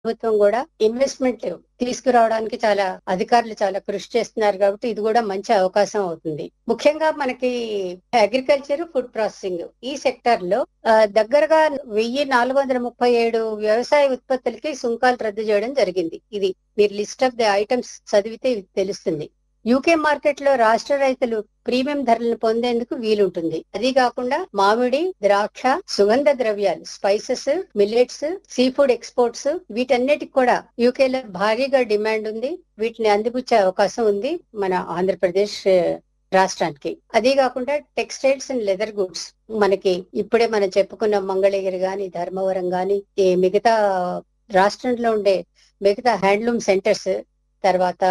ప్రభుత్వం కూడా ఇన్వెస్ట్మెంట్ తీసుకురావడానికి చాలా అధికారులు చాలా కృషి చేస్తున్నారు కాబట్టి ఇది కూడా మంచి అవకాశం అవుతుంది ముఖ్యంగా మనకి అగ్రికల్చర్ ఫుడ్ ప్రాసెసింగ్ ఈ సెక్టర్ లో ఆ, దగ్గరగా వెయ్యి నాలుగు వందల ముప్పై ఏడు వ్యవసాయ ఉత్పత్తులకి సుంకాలు రద్దు చేయడం జరిగింది ఇది మీరు లిస్ట్ ఆఫ్ ది ఐటమ్స్ చదివితే ఇది తెలుస్తుంది యూకే మార్కెట్ లో రాష్ట్ర రైతులు ప్రీమియం ధరలను పొందేందుకు వీలుంటుంది అది కాకుండా మామిడి ద్రాక్ష సుగంధ ద్రవ్యాలు spices millets seafood exports వీటన్నిటికి కూడా యూకే లో భారీగా డిమాండ్ ఉంది వీటిని అందిపుచ్చే అవకాశం ఉంది మన ఆంధ్రప్రదేశ్ ఆ, రాష్ట్రానికి అదే కాకుండా టెక్స్టైల్స్ అండ్ లెదర్ గుడ్స్ మనకి ఇప్పుడే మనం చెప్పుకున్న మంగళగిరి గాని ధర్మవరం గాని ఈ మిగతా రాష్ట్రంలో ఉండే మిగతా హ్యాండ్లూమ్ సెంటర్స్ తర్వాత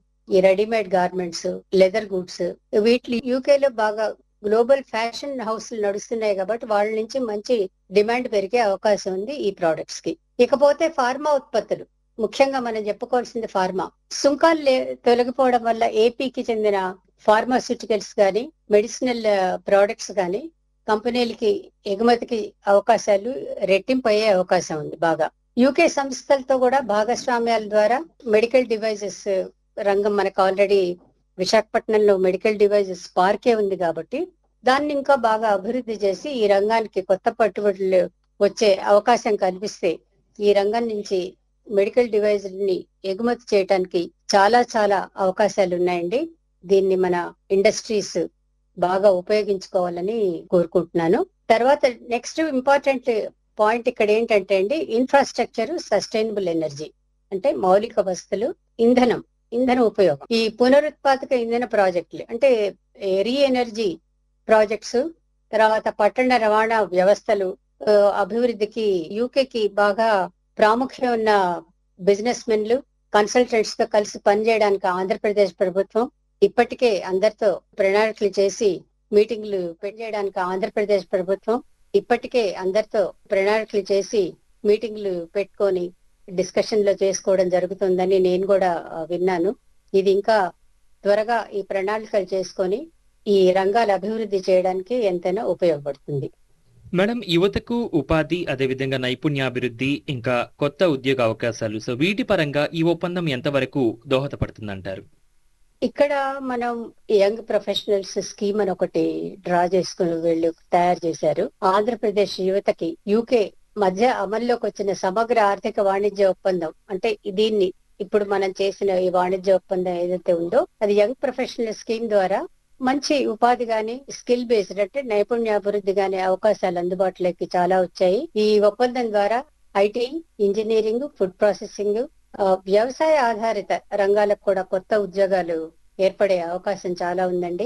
ఈ రెడీమేడ్ గార్మెంట్స్ లెదర్ గుడ్స్ వీటి యూకే లో బాగా గ్లోబల్ ఫ్యాషన్ హౌస్లు నడుస్తున్నాయి కాబట్టి వాళ్ళ నుంచి మంచి డిమాండ్ పెరిగే అవకాశం ఉంది ఈ ప్రొడక్ట్స్ కి ఇకపోతే ఫార్మా ఉత్పత్తులు ముఖ్యంగా మనం చెప్పుకోవాల్సింది ఫార్మా సుంకాలు లే- తొలగిపోవడం వల్ల ఏపీకి చెందిన ఫార్మాస్యూటికల్స్ కానీ మెడిసినల్ ప్రోడక్ట్స్ కానీ కంపెనీలకి ఎగుమతికి అవకాశాలు రెట్టింపు అయ్యే అవకాశం ఉంది బాగా యూకే సంస్థలతో కూడా భాగస్వామ్యాల ద్వారా మెడికల్ డివైజెస్ రంగం మనకు ఆల్రెడీ విశాఖపట్నంలో మెడికల్ డివైజెస్ పార్కే ఉంది కాబట్టి దాన్ని ఇంకా బాగా అభివృద్ధి చేసి ఈ రంగానికి కొత్త పెట్టుబడులు వచ్చే అవకాశం కల్పిస్తే ఈ రంగం నుంచి మెడికల్ డివైజుల్ని ఎగుమతి చేయడానికి చాలా చాలా అవకాశాలు ఉన్నాయండి దీన్ని మన ఇండస్ట్రీస్ బాగా ఉపయోగించుకోవాలని కోరుకుంటున్నాను తర్వాత నెక్స్ట్ ఇంపార్టెంట్ పాయింట్ ఇక్కడ ఏంటంటే అండి ఇన్ఫ్రాస్ట్రక్చర్ సస్టైనబుల్ ఎనర్జీ అంటే మౌలిక వస్తువులు ఇంధనం ఇంధన ఉపయోగం ఈ పునరుత్పాదక ఇంధన ప్రాజెక్టులు అంటే రీ ఎనర్జీ ప్రాజెక్ట్స్ తర్వాత పట్టణ రవాణా వ్యవస్థలు ఆ, అభివృద్ధికి యూకేకి బాగా ప్రాముఖ్యం ఉన్న బిజినెస్ మెన్లు కన్సల్టెంట్స్ తో కలిసి పనిచేయడానికి ఆంధ్రప్రదేశ్ ప్రభుత్వం ఇప్పటికే అందరితో ప్రణాళికలు చేసి మీటింగ్లు పెట్టేయడానికి ఆంధ్రప్రదేశ్ ప్రభుత్వం ఇప్పటికే అందరితో ప్రణాళికలు చేసి మీటింగ్లు పెట్టుకొని డిస్కషన్ లో చేసుకోవడం జరుగుతుందని నేను కూడా ఆ, విన్నాను ఇది ఇంకా త్వరగా ఈ ప్రణాళికలు చేసుకొని ఈ రంగాల అభివృద్ధి చేయడానికి ఎంతైనా ఉపయోగపడుతుంది మేడం యువతకు ఉపాధి అదేవిధంగా నైపుణ్యాభివృద్ధి ఇంకా కొత్త ఉద్యోగ అవకాశాలు సో వీటి పరంగా ఈ ఒప్పందం ఎంతవరకు దోహదపడుతుందంటారు ఇక్కడ మనం యంగ్ ప్రొఫెషనల్స్ స్కీమ్ అని ఒకటి డ్రా చేసుకుని వీళ్ళు తయారు చేశారు ఆంధ్రప్రదేశ్ యువతకి యూకే మధ్య అమల్లోకి వచ్చిన సమగ్ర ఆర్థిక వాణిజ్య ఒప్పందం అంటే దీన్ని ఇప్పుడు మనం చేసిన ఈ వాణిజ్య ఒప్పందం ఏదైతే ఉందో అది యంగ్ ప్రొఫెషనల్ స్కీమ్ ద్వారా మంచి ఉపాధి గాని స్కిల్ బేస్డ్ అంటే నైపుణ్యాభివృద్ధి గాని అవకాశాలు అందుబాటులోకి చాలా వచ్చాయి ఈ ఒప్పందం ద్వారా ఐటీ ఇంజనీరింగ్ ఫుడ్ ప్రాసెసింగ్ ఆ, వ్యవసాయ ఆధారిత రంగాలకు కూడా కొత్త ఉద్యోగాలు ఏర్పడే అవకాశం చాలా ఉందండి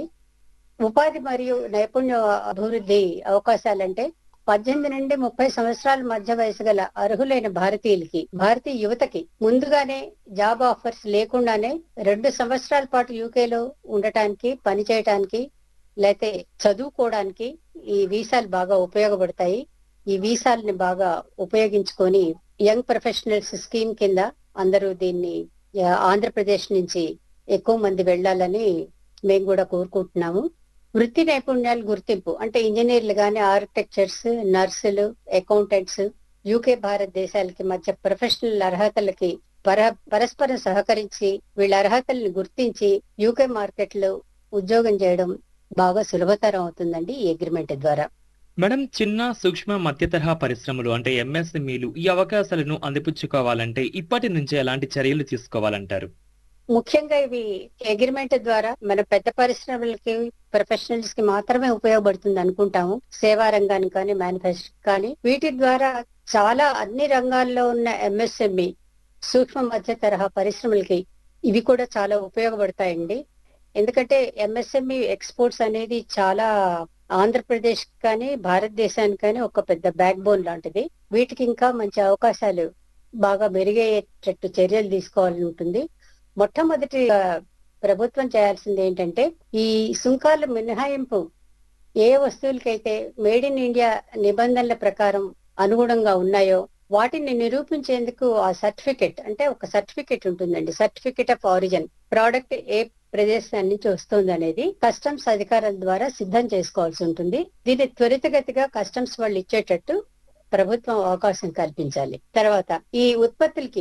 ఉపాధి మరియు నైపుణ్య అభివృద్ధి అవకాశాలంటే పద్దెనిమిది నుండి ముప్పై సంవత్సరాల మధ్య వయసు గల అర్హులైన భారతీయులకి భారతీయ యువతకి ముందుగానే జాబ్ ఆఫర్స్ లేకుండానే రెండు సంవత్సరాల పాటు యూకేలో ఉండటానికి పని చేయటానికి లేతే చదువుకోవడానికి ఈ వీసాలు బాగా ఉపయోగపడతాయి ఈ వీసాలని బాగా ఉపయోగించుకొని యంగ్ ప్రొఫెషనల్స్ స్కీమ్ కింద అందరూ దీన్ని ఆ, ఆంధ్రప్రదేశ్ నుంచి ఎక్కువ మంది వెళ్ళాలని మేము కూడా కోరుకుంటున్నాము వృత్తి నైపుణ్యాల గుర్తింపు అంటే ఇంజనీర్లు గాని ఆర్కిటెక్చర్స్ నర్సులు అకౌంటెంట్స్ యూకే భారతదేశాలకి మధ్య ప్రొఫెషనల్ అర్హతలకి పర పరస్పరం సహకరించి వీళ్ళ అర్హతల్ని గుర్తించి యూకే మార్కెట్ లో ఉద్యోగం చేయడం బాగా సులభతరం అవుతుందండి ఈ అగ్రిమెంట్ ద్వారా మేడం చిన్న సూక్ష్మ మధ్య తరహా పరిశ్రమలు అంటే ఎంఎస్ఎంఈలు ఈ అవకాశాలను అందిపుచ్చుకోవాలంటే ఇప్పటి నుంచే ఎలాంటి చర్యలు తీసుకోవాలంటారు ముఖ్యంగా ఇవి అగ్రిమెంట్ ద్వారా మన పెద్ద పరిశ్రమలకి ప్రొఫెషనల్స్ కి మాత్రమే ఉపయోగపడుతుంది అనుకుంటాము సేవా రంగానికి కానీ మ్యానుఫ్యాక్చరింగ్ కానీ వీటి ద్వారా చాలా అన్ని రంగాల్లో ఉన్న ఎంఎస్ఎంఈ సూక్ష్మ మధ్య తరహా పరిశ్రమలకి ఇవి కూడా చాలా ఉపయోగపడతాయండి ఎందుకంటే ఎంఎస్ఎంఈ ఎక్స్పోర్ట్స్ అనేది చాలా ఆంధ్రప్రదేశ్ కానీ భారతదేశానికి కానీ ఒక పెద్ద బ్యాక్ బోన్ లాంటిది వీటికి ఇంకా మంచి అవకాశాలు బాగా మెరుగయ్యేటట్టు చర్యలు తీసుకోవాలని ఉంటుంది మొట్టమొదటి ఆ, ప్రభుత్వం చేయాల్సింది ఏంటంటే ఈ సుంకాల మినహాయింపు ఏ వస్తువులకైతే మేడ్ ఇన్ ఇండియా నిబంధనల ప్రకారం అనుగుణంగా ఉన్నాయో వాటిని నిరూపించేందుకు ఆ సర్టిఫికెట్ అంటే ఒక సర్టిఫికెట్ ఉంటుందండి సర్టిఫికెట్ ఆఫ్ ఆరిజిన్ ప్రోడక్ట్ ఏ ప్రదేశం నుంచి వస్తుంది అనేది కస్టమ్స్ అధికారుల ద్వారా సిద్ధం చేసుకోవాల్సి ఉంటుంది దీన్ని త్వరితగతిగా కస్టమ్స్ వాళ్ళు ఇచ్చేటట్టు ప్రభుత్వం అవకాశం కల్పించాలి తర్వాత ఈ ఉత్పత్తులకి